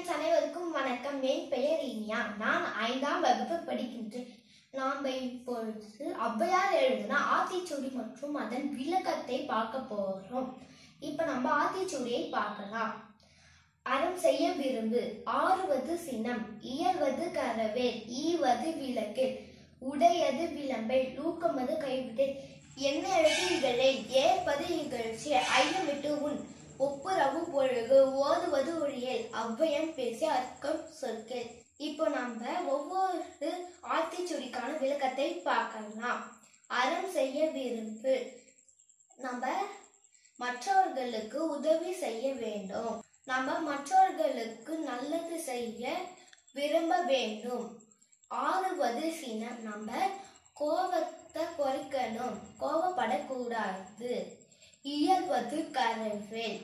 friends அனைவருக்கும் வணக்கம் என் பெயர் இனியா நான் ஐந்தாம் வகுப்பு படிக்கின்றேன் நாம் இப்பொழுது ஔவையார் எழுதின ஆத்திச்சூடி மற்றும் அதன் விளக்கத்தை பார்க்க போறோம் இப்போ நம்ம ஆத்திச்சூடியை பார்க்கலாம் அறம் செய்ய விரும்பு ஆறுவது சினம் இயல்வது கரவேல் ஈவது விளக்கில் உடையது விளம்பை ஊக்கமது கைவிட்டு என்ன எழுது இகழை ஏற்பது இகழ்ச்சி ஐயமிட்டு உன் ஒப்புரவு பொழுது ஓதுவது ஒழியல் ஔவையம் பேசி அர்க்கம் சொற்கள் இப்போ நம்ம ஒவ்வொரு ஆத்திச்சுடிக்கான விளக்கத்தை பார்க்கலாம் அறம் செய்ய விரும்பு நம்ம மற்றவர்களுக்கு உதவி செய்ய வேண்டும் நம்ம மற்றவர்களுக்கு நல்லது செய்ய விரும்ப வேண்டும் ஆறுவது சினம் நம்ம கோபத்தை குறைக்கணும் கோபப்படக்கூடாது இயல்வது கரவேல்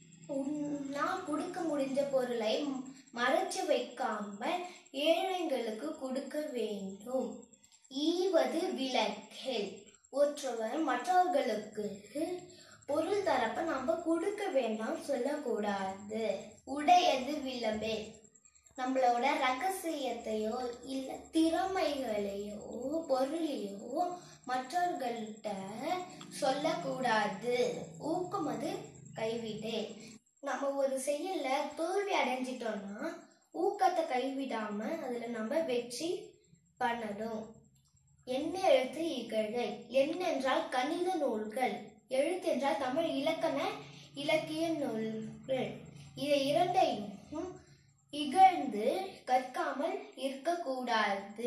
உன்னால் கொடுக்க முடிஞ்ச பொருளை மறைச்சு வைக்காம ஏழைங்களுக்கு கொடுக்க வேண்டும் ஈவது விளக்கேல் ஒருவர் மற்றவர்களுக்கு பொருள் தரப்ப நம்ம கொடுக்க வேண்டாம் சொல்லக்கூடாது உடையது விளம்பே நம்மளோட ரகசியத்தையோ இல்லை திறமைகளையோ பொருளையோ மற்றவர்கள்ட்ட சொல்லக்கூடாது ஊக்கம் அது கைவிடு நம்ம ஒரு செயல்ல தோல்வி அடைஞ்சிட்டோம்னா ஊக்கத்தை கைவிடாம அதுல நம்ம வெற்றி பண்ணணும் என்ன எழுத்து இகழை என்னென்றால் கணித நூல்கள் எழுத்து என்றால் தமிழ் இலக்கண இலக்கிய நூல்கள் இதை இரண்டையும் இகழ்ந்து கற்காமல் இருக்கக்கூடாது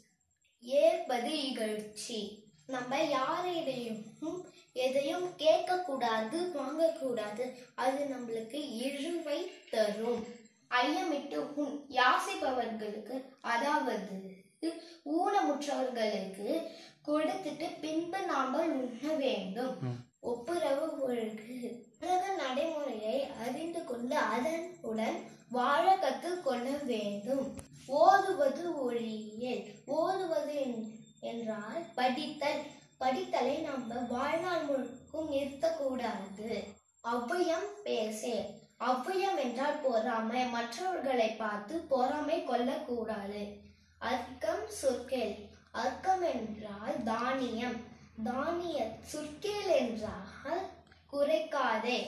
ஏற்பது இகழ்ச்சி நம்ம யாரிடையும் எதையும் கேட்கக்கூடாது வாங்கக்கூடாது அது நம்மளுக்கு இழுவை தரும் ஐயமிட்டு உன் யாசிப்பவர்களுக்கு அதாவது ஊனமுற்றவர்களுக்கு கொடுத்துட்டு பின்பு நாமல் உண்ண வேண்டும் ஒப்புரவு ஒழுகு உலக நடைமுறையை அறிந்து கொண்டு அதனுடன் வாழ கற்றுக்கொள்ள வேண்டும் ஓதுவது ஒழியல் ஓதுவது என்- என்றால் படித்தல் படித்தலை நம்ம வாழ்நாள் முழுக்கும் நிறுத்தக்கூடாது ஔவையம் பேசே ஔவையம் என்றால் பொறாமை மற்றவர்களை பார்த்து பொறாமை கொள்ளக்கூடாது அர்க்கம் சொற்கேள் அர்க்கம் என்றால் தானியம் தானிய சுற்கேள் என்றால் குறைக்காதே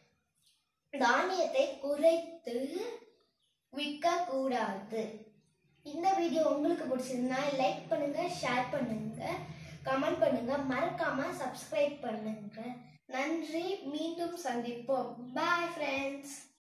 தானியத்தை குறைத்து விற்க கூடாது இந்த வீடியோ உங்களுக்கு பிடிச்சிருந்தா லைக் பண்ணுங்க ஷேர் பண்ணுங்க கமெண்ட் பண்ணுங்க மறக்காம சப்ஸ்கிரைப் பண்ணுங்க நன்றி மீண்டும் சந்திப்போம் பாய் ஃப்ரெண்ட்ஸ்